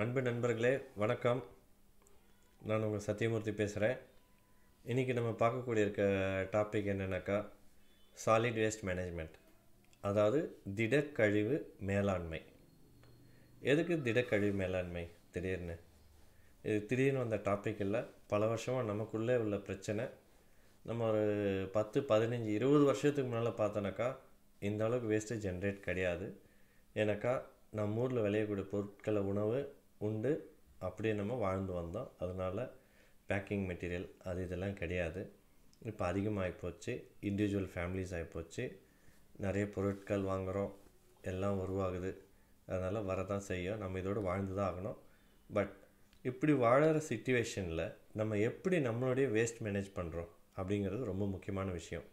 அன்பு நண்பர்களே வணக்கம் நான் உங்கள் சத்யமூர்த்தி பேசுகிறேன் இன்றைக்கி நம்ம பார்க்கக்கூடிய இருக்க டாபிக் என்னென்னாக்கா சாலிட் வேஸ்ட் மேனேஜ்மெண்ட் அதாவது திடக்கழிவு மேலாண்மை எதுக்கு திடக்கழிவு மேலாண்மை திடீர்னு இது திடீர்னு வந்த டாபிக் இல்லை பல வருஷமாக நமக்குள்ளே உள்ள பிரச்சனை நம்ம ஒரு பத்து பதினஞ்சு இருபது வருஷத்துக்கு முன்னால் பார்த்தோன்னாக்கா இந்த அளவுக்கு வேஸ்ட்டு ஜென்ரேட் கிடையாது ஏன்னாக்கா நம்ம ஊரில் விளையக்கூடிய பொருட்களை உணவு உண்டு அப்படியே நம்ம வாழ்ந்து வந்தோம் அதனால் பேக்கிங் மெட்டீரியல் அது இதெல்லாம் கிடையாது இப்போ அதிகமாகி போச்சு இண்டிவிஜுவல் ஃபேமிலிஸ் ஆகிப்போச்சு நிறைய பொருட்கள் வாங்குகிறோம் எல்லாம் உருவாகுது அதனால் வரதான் செய்யும் நம்ம இதோடு வாழ்ந்து தான் ஆகணும் பட் இப்படி வாழற சுச்சுவேஷனில் நம்ம எப்படி நம்மளுடைய வேஸ்ட் மேனேஜ் பண்ணுறோம் அப்படிங்கிறது ரொம்ப முக்கியமான விஷயம்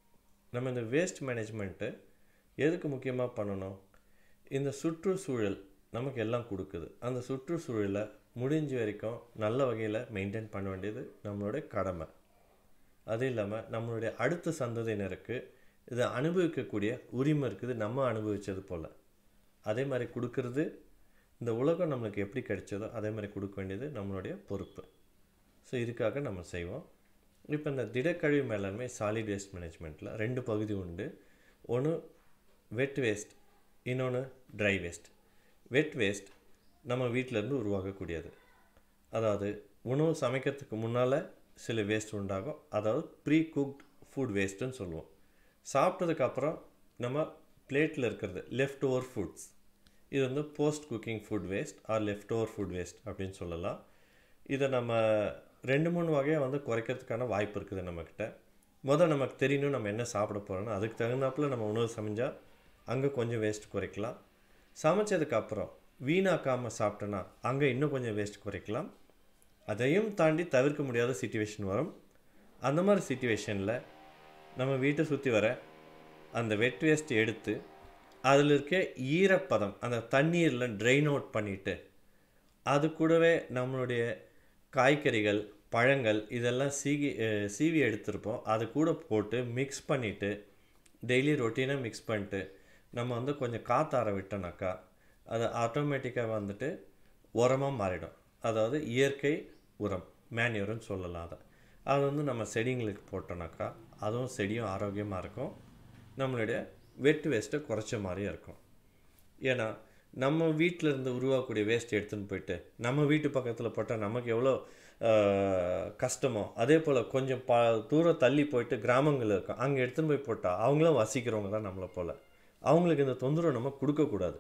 நம்ம இந்த வேஸ்ட் மேனேஜ்மெண்ட்டு எதுக்கு முக்கியமாக பண்ணணும் இந்த சுற்றுச்சூழல் நமக்கு எல்லாம் கொடுக்குது அந்த சுற்றுச்சூழலை முடிஞ்ச வரைக்கும் நல்ல வகையில் மெயின்டைன் பண்ண வேண்டியது நம்மளுடைய கடமை அது இல்லாமல் நம்மளுடைய அடுத்த சந்ததியினருக்கு இதை அனுபவிக்கக்கூடிய உரிமை இருக்குது நம்ம அனுபவித்தது போல் அதே மாதிரி கொடுக்கறது இந்த உலகம் நம்மளுக்கு எப்படி கிடைச்சதோ அதே மாதிரி கொடுக்க வேண்டியது நம்மளுடைய பொறுப்பு ஸோ இதுக்காக நம்ம செய்வோம் இப்போ இந்த திடக்கழிவு மேலாண்மை சாலிட் வேஸ்ட் மேனேஜ்மெண்ட்டில் ரெண்டு பகுதி உண்டு ஒன்று வெட் வேஸ்ட் இன்னொன்று ட்ரை வேஸ்ட் வெட் வேஸ்ட் நம்ம வீட்டிலேருந்து உருவாகக்கூடியது அதாவது உணவு சமைக்கிறதுக்கு முன்னால் சில வேஸ்ட் உண்டாகும் அதாவது ப்ரீ குக்ட் ஃபுட் வேஸ்ட்டுன்னு சொல்லுவோம் சாப்பிட்டதுக்கப்புறம் நம்ம பிளேட்டில் இருக்கிறது லெஃப்ட் ஓவர் ஃபுட்ஸ் இது வந்து post cooking food waste or leftover food waste அப்படின்னு சொல்லலாம் இதை நம்ம ரெண்டு மூணு வகையாக வந்து குறைக்கிறதுக்கான வாய்ப்பு இருக்குது நம்மக்கிட்ட முதல் நமக்கு தெரியணும் நம்ம என்ன சாப்பிட போகிறோம்னா அதுக்கு தகுந்தாப்பில் நம்ம உணவு சமைஞ்சால் அங்கே கொஞ்சம் வேஸ்ட் குறைக்கலாம் சமைச்சதுக்கப்புறம் வீணாக்காமல் சாப்பிட்டோன்னா அங்கே இன்னும் கொஞ்சம் வேஸ்ட் குறைக்கலாம் அதையும் தாண்டி தவிர்க்க முடியாத சுச்சுவேஷன் வரும் அந்த மாதிரி சுச்சுவேஷனில் நம்ம வீட்டை சுற்றி வர அந்த வெட் வேஸ்ட் எடுத்து அதில் இருக்க ஈரப்பதம் அந்த தண்ணீரில் ட்ரைன் அவுட் பண்ணிவிட்டு அது கூடவே நம்மளுடைய காய்கறிகள் பழங்கள் இதெல்லாம் சீகி சீவி எடுத்திருப்போம் அது கூட போட்டு மிக்ஸ் பண்ணிவிட்டு டெய்லி ரொட்டீனாக மிக்ஸ் பண்ணிட்டு நம்ம வந்து கொஞ்சம் காத்தார விட்டோனாக்கா அது ஆட்டோமேட்டிக்காக வந்துட்டு உரமாக மாறிடும் அதாவது இயற்கை உரம் மேன்யூர்னு சொல்லலாம் அதை அது வந்து நம்ம செடிங்களுக்கு போட்டோனாக்கா அதுவும் செடியும் ஆரோக்கியமாக இருக்கும் நம்மளுடைய வெட் வேஸ்ட்டை குறைச்ச மாதிரியும் இருக்கும் ஏன்னா நம்ம வீட்டில் இருந்து உருவாக்கக்கூடிய வேஸ்ட் எடுத்துன்னு போயிட்டு நம்ம வீட்டு பக்கத்தில் போட்டால் நமக்கு எவ்வளோ கஷ்டமோ அதே போல் கொஞ்சம் ப தூரம் தள்ளி போயிட்டு கிராமங்கள் இருக்கும் அங்கே எடுத்துன்னு போய் போட்டால் அவங்களும் வசிக்கிறவங்க தான் நம்மளை போல் அவங்களுக்கு இந்த தொந்தரவு நம்ம கொடுக்கக்கூடாது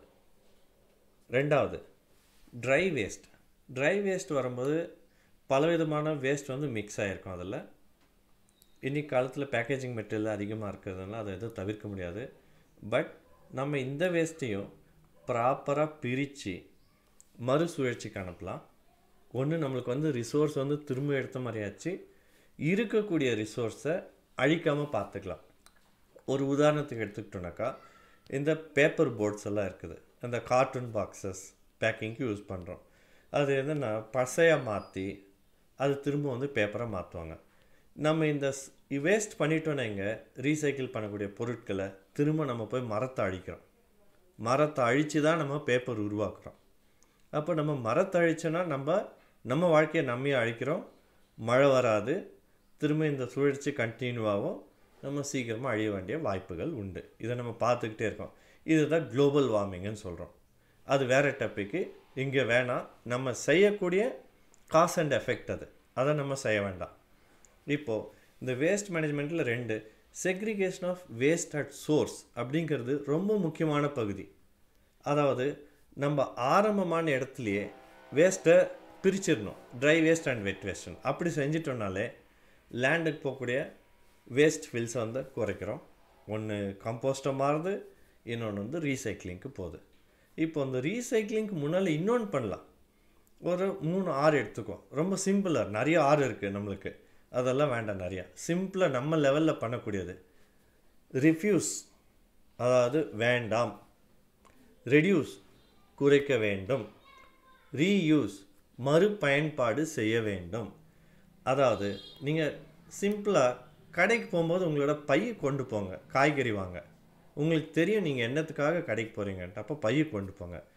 ரெண்டாவது ட்ரை வேஸ்ட் ட்ரை வேஸ்ட் வரும்போது பலவிதமான வேஸ்ட் வந்து மிக்ஸ் ஆகிருக்கும் அதில் இன்றைக்கி காலத்தில் பேக்கேஜிங் மெட்டீரியல் அதிகமாக இருக்கிறதுனால அதை எதுவும் தவிர்க்க முடியாது பட் நம்ம இந்த வேஸ்ட்டையும் ப்ராப்பராக பிரித்து மறுசுழற்சிக்கு அனுப்பலாம் ஒன்று நம்மளுக்கு வந்து ரிசோர்ஸ் வந்து திரும்ப எடுத்த மாதிரியாச்சு இருக்கக்கூடிய ரிசோர்ஸை அழிக்காமல் பார்த்துக்கலாம் ஒரு உதாரணத்துக்கு எடுத்துக்கிட்டோன்னாக்கா இந்த பேப்பர் போர்ட்ஸ் எல்லாம் இருக்குது அந்த கார்ட்டூன் பாக்ஸஸ் பேக்கிங்க்கு யூஸ் பண்ணுறோம் அது என்னென்னா பசையாக மாற்றி அது திரும்ப வந்து பேப்பராக மாற்றுவாங்க நம்ம இந்த வேஸ்ட் பண்ணிட்டோன்னா இங்கே ரீசைக்கிள் பண்ணக்கூடிய பொருட்களை திரும்ப நம்ம போய் மரத்தை அழிக்கிறோம் மரத்தை அழித்து தான் நம்ம பேப்பர் உருவாக்குறோம் அப்போ நம்ம மரத்தை அழிச்சோன்னா நம்ம நம்ம வாழ்க்கையை நம்மையே அழிக்கிறோம் மழை வராது திரும்ப இந்த சுழற்சி கண்டினியூ ஆகும் நம்ம சீக்கிரமாக அழிய வேண்டிய வாய்ப்புகள் உண்டு இதை நம்ம பார்த்துக்கிட்டே இருக்கோம் இதுதான் குளோபல் வார்மிங்னு சொல்கிறோம் அது வேறு டாப்பிக்கு இங்கே வேணாம் நம்ம செய்யக்கூடிய காஸ் அண்ட் எஃபெக்ட் அது அதை நம்ம செய்ய வேண்டாம் இப்போது இந்த வேஸ்ட் மேனேஜ்மெண்ட்டில் ரெண்டு segregation of waste at source அப்படிங்கிறது ரொம்ப முக்கியமான பகுதி அதாவது நம்ம ஆரம்பமான இடத்துலையே வேஸ்ட்டை பிரிச்சிடணும் ட்ரை வேஸ்ட் அண்ட் வெட் வேஸ்ட்னு அப்படி செஞ்சிட்டோம்னாலே லேண்டுக்கு போகக்கூடிய வேஸ்ட் ஃபில்ஸை வந்து குறைக்கிறோம் ஒன்று கம்போஸ்ட்டாக மாறுது இன்னொன்று வந்து ரீசைக்ளிங்க்கு போகுது இப்போ அந்த ரீசைக்ளிங்க்கு முன்னால் இன்னொன்று பண்ணலாம் ஒரு மூணு ஆறு எடுத்துக்கோ ரொம்ப சிம்பிளாக நிறைய ஆறு இருக்குது நம்மளுக்கு அதெல்லாம் வேண்டாம் நிறையா சிம்பிளாக நம்ம லெவலில் பண்ணக்கூடியது ரிஃப்யூஸ் அதாவது வேண்டாம் ரெடியூஸ் குறைக்க வேண்டும் ரீயூஸ் மறுபயன்பாடு செய்ய வேண்டும் அதாவது நீங்கள் சிம்பிளாக கடைக்கு போகும்போது உங்களோட பையை கொண்டு போங்க காய்கறி வாங்க உங்களுக்கு தெரியும் நீங்கள் என்னத்துக்காக கடைக்கு போகிறீங்கன்ட்டு அப்போ பையை கொண்டு போங்க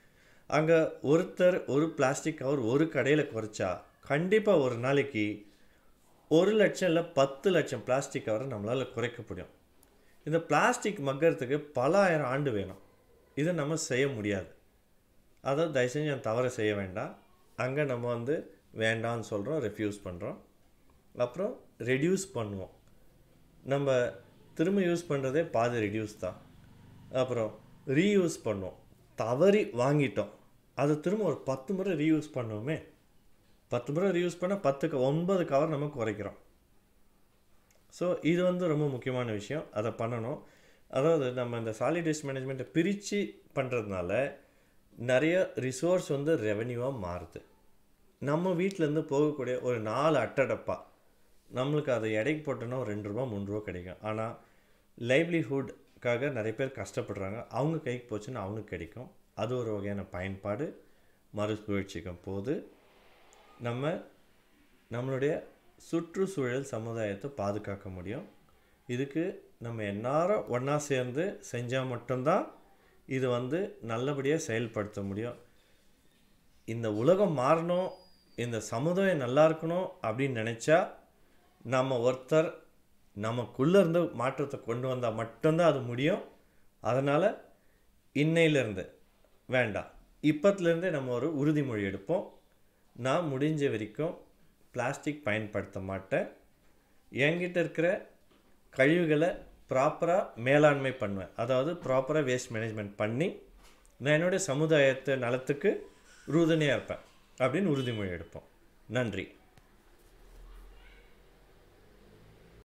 அங்கே ஒருத்தர் ஒரு பிளாஸ்டிக் கவர் ஒரு கடையில் குறைச்சா கண்டிப்பாக ஒரு நாளைக்கு ஒரு லட்சம் இல்லை பத்து லட்சம் பிளாஸ்டிக் கவரை நம்மளால் குறைக்க முடியும் இந்த பிளாஸ்டிக் மக்கறதுக்கு பல ஆயிரம் ஆண்டு வேணும் இதை நம்ம செய்ய முடியாது அதை தயவு செஞ்சு அந்த தவறை செய்ய வேண்டாம் அங்கே நம்ம வந்து வேண்டாம்னு சொல்கிறோம் ரெஃப்யூஸ் பண்ணுறோம் அப்புறம் ரெடியூஸ் பண்ணுவோம் நம்ம திரும்ப யூஸ் பண்ணுறதே பாதி ரெடியூஸ் தான் அப்புறம் ரீயூஸ் பண்ணுவோம் தவறி வாங்கிட்டோம் அதை திரும்ப ஒரு பத்து முறை ரீயூஸ் பண்ணுவோமே பத்து முறை ரீயூஸ் பண்ணால் பத்துக்கு ஒன்பது கவர் நம்ம குறைக்கிறோம் ஸோ இது வந்து ரொம்ப முக்கியமான விஷயம் அதை பண்ணணும் அதாவது நம்ம இந்த சாலிட் வேஸ்ட் மேனேஜ்மெண்ட்டை பிரித்து பண்ணுறதுனால நிறைய ரிசோர்ஸ் வந்து ரெவென்யூவாக மாறுது நம்ம வீட்டிலேருந்து போகக்கூடிய ஒரு நாலு அட்டடப்பா நம்மளுக்கு அதை எடைக்கு போட்டோன்னா ஒரு ரெண்டு ரூபா மூணு ரூபா கிடைக்கும் ஆனால் லைவ்லிஹுட்காக நிறைய பேர் கஷ்டப்படுறாங்க அவங்க கைக்கு போச்சுன்னா அவங்களுக்கு கிடைக்கும் அது ஒரு வகையான பயன்பாடு மறுசுழற்சிக்கும் போது நம்ம நம்மளுடைய சுற்றுச்சூழல் சமுதாயத்தை பாதுகாக்க முடியும் இதுக்கு நம்ம எல்லாரும் ஒன்றா சேர்ந்து செஞ்சால் மட்டும்தான் இது வந்து நல்லபடியாக செயல்படுத்த முடியும் இந்த உலகம் மாறணும் இந்த சமுதாயம் நல்லா இருக்கணும் அப்படின்னு நினச்சா நம்ம ஒருத்தர் நமக்குள்ளே இருந்து மாற்றத்தை கொண்டு வந்தால் மட்டும்தான் அது முடியும் அதனால் இன்னையிலேருந்து வேண்டாம் இப்பத்துலேருந்தே நம்ம ஒரு உறுதிமொழி எடுப்போம் நான் முடிஞ்ச வரைக்கும் பிளாஸ்டிக் பயன்படுத்த மாட்டேன் என்கிட்ட இருக்கிற கழிவுகளை ப்ராப்பராக மேலாண்மை பண்ணுவேன் அதாவது ப்ராப்பராக வேஸ்ட் மேனேஜ்மெண்ட் பண்ணி நான் என்னுடைய சமுதாயத்தை நலத்துக்கு உறுதுணையாக இருப்பேன் அப்படின்னு உறுதிமொழி எடுப்போம் நன்றி